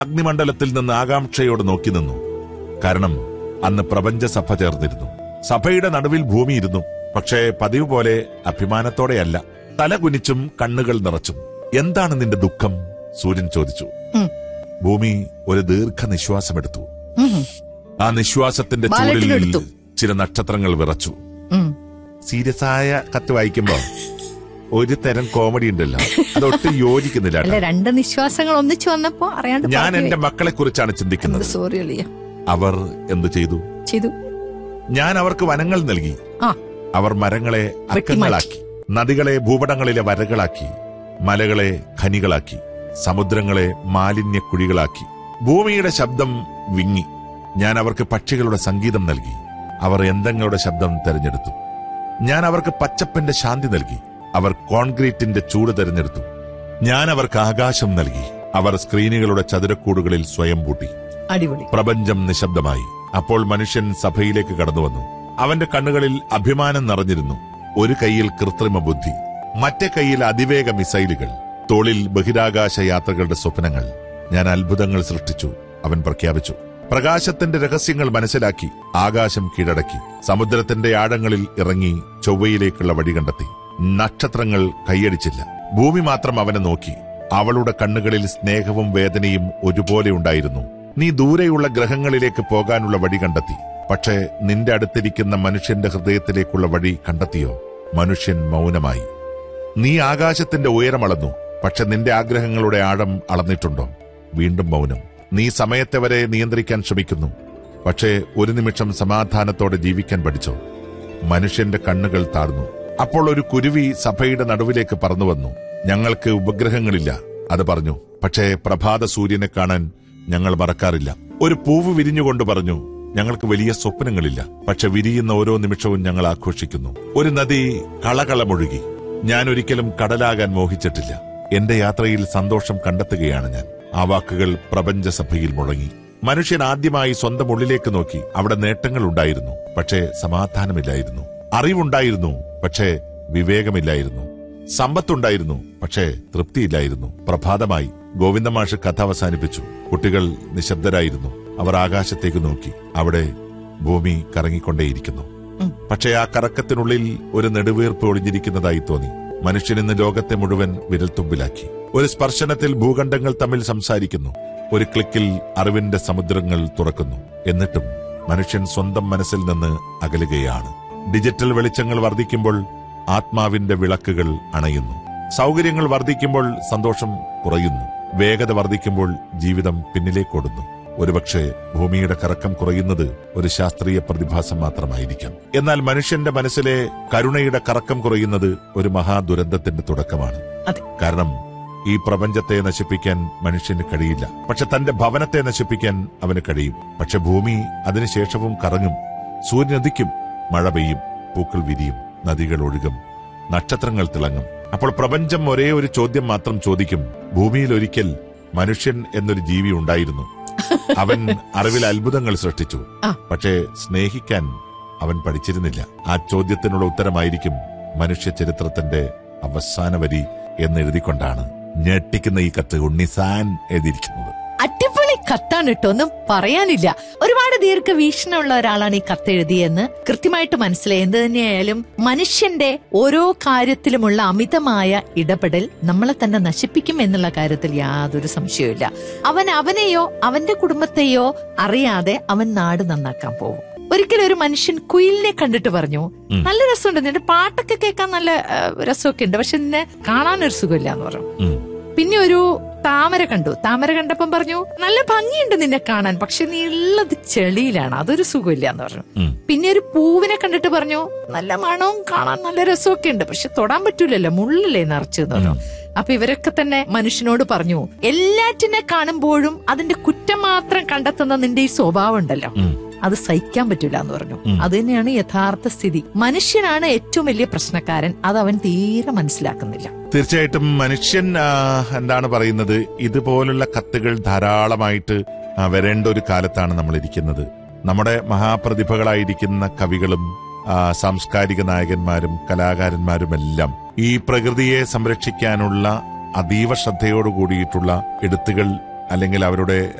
അഗ്നിമണ്ഡലത്തിൽ നിന്ന് ആകാംക്ഷയോട് നോക്കി നിന്നു കാരണം അന്ന് പ്രപഞ്ച സഭ ചേർന്നിരുന്നു സഭയുടെ നടുവിൽ ഭൂമിയിരുന്നു പക്ഷേ പതിവ് പോലെ അഭിമാനത്തോടെയല്ല തല കുനിച്ചും കണ്ണുകൾ നിറച്ചും എന്താണ് നിന്റെ ദുഃഖം സൂര്യൻ ചോദിച്ചു ഉം. ഭൂമി ഒരു ദീർഘനിശ്വാസമെടുത്തു ഉം. ആ നിശ്വാസത്തിന്റെ ചൂടിൽ ബാലറ്റിനെടുത്തു. ചില നക്ഷത്രങ്ങൾ വിറച്ചു ഉം. സീരിയസ് ആയ കത്ത് വായിക്കുമ്പോ ഒരു തരം കോമഡി ഉണ്ടല്ലോ അതൊട്ടും യോജിക്കുന്നില്ല അല്ല കേട്ടോ. രണ്ട് നിശ്വാസങ്ങൾ ഒന്നിച്ചു വന്നപ്പോ അറിയാണ്ട് ഞാൻ എന്റെ മക്കളെ കുറിച്ചാണ് ചിന്തിക്കുന്നത് സോറി അളിയ അവർ എന്തു ചെയ്തു ചെയ്തു ഞാൻ അവർക്ക് വനങ്ങൾ നൽകി ആ അവർ മരങ്ങളെ അക്കങ്ങളാക്കി നദികളെ ഭൂപടങ്ങളിലെ വരകളാക്കി മലകളെ ഖനികളാക്കി സമുദ്രങ്ങളെ മാലിന്യക്കുഴികളാക്കി ഭൂമിയുടെ ശബ്ദം വിങ്ങി ഞാൻ അവർക്ക് പക്ഷികളുടെ സംഗീതം നൽകി അവർ യന്ത്രങ്ങളുടെ ശബ്ദം തെരഞ്ഞെടുത്തു ഞാൻ അവർക്ക് പച്ചപ്പിന്റെ ശാന്തി നൽകി അവർ കോൺക്രീറ്റിന്റെ ചൂട് തെരഞ്ഞെടുത്തു ഞാൻ അവർക്ക് ആകാശം നൽകി അവർ സ്ക്രീനുകളുടെ ചതുരക്കൂടുകളിൽ സ്വയം പൂട്ടി അടിപൊളി പ്രപഞ്ചം നിശബ്ദമായി അപ്പോൾ മനുഷ്യൻ സഭയിലേക്ക് കടന്നുവന്നു അവന്റെ കണ്ണുകളിൽ അഭിമാനം നിറഞ്ഞിരുന്നു ഒരു കൈയിൽ കൃത്രിമ ബുദ്ധി മറ്റേ കൈയിൽ അതിവേഗ മിസൈലുകൾ തോളിൽ ബഹിരാകാശ യാത്രകളുടെ സ്വപ്നങ്ങൾ ഞാൻ അത്ഭുതങ്ങൾ സൃഷ്ടിച്ചു അവൻ പ്രഖ്യാപിച്ചു പ്രകാശത്തിന്റെ രഹസ്യങ്ങൾ മനസ്സിലാക്കി ആകാശം കീഴടക്കി സമുദ്രത്തിന്റെ ആഴങ്ങളിൽ ഇറങ്ങി ചൊവ്വയിലേക്കുള്ള വഴി കണ്ടെത്തി നക്ഷത്രങ്ങൾ കൈയടിച്ചില്ല ഭൂമി മാത്രം അവനെ നോക്കി അവളുടെ കണ്ണുകളിൽ സ്നേഹവും വേദനയും ഒരുപോലെ ഉണ്ടായിരുന്നു നീ ദൂരെയുള്ള ഗ്രഹങ്ങളിലേക്ക് പോകാനുള്ള വഴി കണ്ടെത്തി പക്ഷേ നിന്റെ അടുത്തിരിക്കുന്ന മനുഷ്യന്റെ ഹൃദയത്തിലേക്കുള്ള വഴി കണ്ടെത്തിയോ മനുഷ്യൻ മൗനമായി നീ ആകാശത്തിന്റെ ഉയരമളന്നു പക്ഷെ നിന്റെ ആഗ്രഹങ്ങളുടെ ആഴം അളന്നിട്ടുണ്ടോ വീണ്ടും മൗനം നീ സമയത്തെ വരെ നിയന്ത്രിക്കാൻ ശ്രമിക്കുന്നു പക്ഷേ ഒരു നിമിഷം സമാധാനത്തോടെ ജീവിക്കാൻ പഠിച്ചോ മനുഷ്യന്റെ കണ്ണുകൾ താഴ്ന്നു അപ്പോൾ ഒരു കുരുവി സഭയുടെ നടുവിലേക്ക് പറന്നു വന്നു ഞങ്ങൾക്ക് ഉപഗ്രഹങ്ങളില്ല അത് പറഞ്ഞു പക്ഷേ പ്രഭാത സൂര്യനെ കാണാൻ ഞങ്ങൾ മറക്കാറില്ല ഒരു പൂവ് വിരിഞ്ഞുകൊണ്ട് പറഞ്ഞു ഞങ്ങൾക്ക് വലിയ സ്വപ്നങ്ങളില്ല പക്ഷെ വിരിയുന്ന ഓരോ നിമിഷവും ഞങ്ങൾ ആഘോഷിക്കുന്നു ഒരു നദി കളകളമൊഴുകി ഞാൻ ഒരിക്കലും കടലാകാൻ മോഹിച്ചിട്ടില്ല എന്റെ യാത്രയിൽ സന്തോഷം കണ്ടെത്തുകയാണ് ഞാൻ ആ വാക്കുകൾ പ്രപഞ്ചസഭയിൽ മുഴങ്ങി മനുഷ്യൻ ആദ്യമായി സ്വന്തം ഉള്ളിലേക്ക് നോക്കി അവിടെ നേട്ടങ്ങൾ ഉണ്ടായിരുന്നു പക്ഷേ സമാധാനമില്ലായിരുന്നു അറിവുണ്ടായിരുന്നു പക്ഷേ വിവേകമില്ലായിരുന്നു സമ്പത്തുണ്ടായിരുന്നു പക്ഷേ തൃപ്തിയില്ലായിരുന്നു പ്രഭാതമായി ഗോവിന്ദമാഷ് കഥ അവസാനിപ്പിച്ചു കുട്ടികൾ നിശബ്ദരായിരുന്നു അവർ ആകാശത്തേക്ക് നോക്കി അവിടെ ഭൂമി കറങ്ങിക്കൊണ്ടേയിരിക്കുന്നു പക്ഷേ ആ കറക്കത്തിനുള്ളിൽ ഒരു നെടുവീർപ്പ് ഒളിഞ്ഞിരിക്കുന്നതായി തോന്നി മനുഷ്യൻ ഇന്ന് ലോകത്തെ മുഴുവൻ വിരൽത്തുമ്പിലാക്കി ഒരു സ്പർശനത്തിൽ ഭൂഖണ്ഡങ്ങൾ തമ്മിൽ സംസാരിക്കുന്നു ഒരു ക്ലിക്കിൽ അറിവിന്റെ സമുദ്രങ്ങൾ തുറക്കുന്നു എന്നിട്ടും മനുഷ്യൻ സ്വന്തം മനസ്സിൽ നിന്ന് അകലുകയാണ് ഡിജിറ്റൽ വെളിച്ചങ്ങൾ വർദ്ധിക്കുമ്പോൾ ആത്മാവിന്റെ വിളക്കുകൾ അണയുന്നു സൗകര്യങ്ങൾ വർദ്ധിക്കുമ്പോൾ സന്തോഷം കുറയുന്നു വേഗത വർദ്ധിക്കുമ്പോൾ ജീവിതം പിന്നിലേക്കോടുന്നു ഒരുപക്ഷെ ഭൂമിയുടെ കറക്കം കുറയുന്നത് ഒരു ശാസ്ത്രീയ പ്രതിഭാസം മാത്രമായിരിക്കാം എന്നാൽ മനുഷ്യന്റെ മനസ്സിലെ കരുണയുടെ കറക്കം കുറയുന്നത് ഒരു മഹാദുരന്തത്തിന്റെ തുടക്കമാണ് അതെ കാരണം ഈ പ്രപഞ്ചത്തെ നശിപ്പിക്കാൻ മനുഷ്യന് കഴിയില്ല പക്ഷെ തന്റെ ഭവനത്തെ നശിപ്പിക്കാൻ അവന് കഴിയും പക്ഷെ ഭൂമി അതിനുശേഷവും കറങ്ങും സൂര്യനദിക്കും മഴ പെയ്യും പൂക്കൾ വിരിയും നദികൾ ഒഴുകും നക്ഷത്രങ്ങൾ തിളങ്ങും അപ്പോൾ പ്രപഞ്ചം ഒരേ ഒരു ചോദ്യം മാത്രം ചോദിക്കും ഭൂമിയിൽ ഒരിക്കൽ മനുഷ്യൻ എന്നൊരു ജീവി ഉണ്ടായിരുന്നു അവൻ അറിവിൽ അത്ഭുതങ്ങൾ സൃഷ്ടിച്ചു ആ. പക്ഷേ സ്നേഹിക്കാൻ അവൻ പഠിച്ചിരുന്നില്ല ആ ചോദ്യത്തിനുള്ള ഉത്തരമായിരിക്കും മനുഷ്യ ചരിത്രത്തിന്റെ അവസാന വരി എന്നെഴുതിക്കൊണ്ടാണ് ഞെട്ടിക്കുന്ന ഈ കത്ത് ഉണ്ണിസാൻ എഴുതിയിരിക്കുന്നത് അടിപൊളി കത്താണ് കേട്ടോ ഒന്നും പറയാനില്ല ഒരുപാട് ദീർഘവീക്ഷണമുള്ള ഒരാളാണ് ഈ കത്ത് എഴുതിയെന്ന് കൃത്യമായിട്ട് മനസ്സിലായി എന്ത് തന്നെയായാലും മനുഷ്യന്റെ ഓരോ കാര്യത്തിലുമുള്ള അമിതമായ ഇടപെടൽ നമ്മളെ തന്നെ നശിപ്പിക്കും എന്നുള്ള കാര്യത്തിൽ യാതൊരു സംശയവുമില്ല അവൻ അവനെയോ അവന്റെ കുടുംബത്തെയോ അറിയാതെ അവൻ നാട് നന്നാക്കാൻ പോകും ഒരിക്കലും ഒരു മനുഷ്യൻ കുയിലിനെ കണ്ടിട്ട് പറഞ്ഞു നല്ല രസമുണ്ട് നിന്റെ പാട്ടൊക്കെ കേൾക്കാൻ നല്ല ആ, രസമൊക്കെ ഉണ്ട് പക്ഷെ നിന്നെ കാണാനൊരു സുഖമില്ല എന്ന് പറഞ്ഞു ഉം. പിന്നെ ഒരു താമര കണ്ടു താമര കണ്ടപ്പം പറഞ്ഞു നല്ല ഭംഗിയുണ്ട് നിന്നെ കാണാൻ പക്ഷെ നീ ഉള്ളത് ചെളിയിലാണ് അതൊരു സുഖമില്ല എന്ന് പറഞ്ഞു ഉം. പിന്നെ ഒരു പൂവിനെ കണ്ടിട്ട് പറഞ്ഞു നല്ല മണവും കാണാൻ നല്ല രസമൊക്കെ ഉണ്ട് പക്ഷെ തൊടാൻ പറ്റൂലല്ലോ മുള്ളില്ലേ നിറച്ചു എന്ന് പറഞ്ഞു അപ്പൊ ഇവരൊക്കെ തന്നെ മനുഷ്യനോട് പറഞ്ഞു എല്ലാറ്റിനെ കാണുമ്പോഴും അതിന്റെ കുറ്റം മാത്രം കണ്ടെത്തുന്ന നിന്റെ ഈ സ്വഭാവം ഉണ്ടല്ലോ ഉം. അത് സഹിക്കാൻ പറ്റൂല എന്ന് പറഞ്ഞു അത് തന്നെയാണ് യഥാർത്ഥ സ്ഥിതി മനുഷ്യനാണ് ഏറ്റവും വലിയ പ്രശ്നക്കാരൻ അത് അവൻ തീരെ മനസ്സിലാക്കുന്നില്ല തീർച്ചയായിട്ടും മനുഷ്യൻ ആ, എന്താണ് പറയുന്നത് ഇതുപോലുള്ള കത്തുകൾ ധാരാളമായിട്ട് ആ, വരേണ്ട ഒരു കാലത്താണ് നമ്മൾ ഇരിക്കുന്നത് നമ്മുടെ മഹാപ്രതിഭകളായിരിക്കുന്ന കവികളും ആ, സാംസ്കാരിക നായകന്മാരും കലാകാരന്മാരുമെല്ലാം ഈ പ്രകൃതിയെ സംരക്ഷിക്കാനുള്ള അതീവ ശ്രദ്ധയോടു കൂടിയിട്ടുള്ള എഴുത്തുകൾ അല്ലെങ്കിൽ അവരുടെ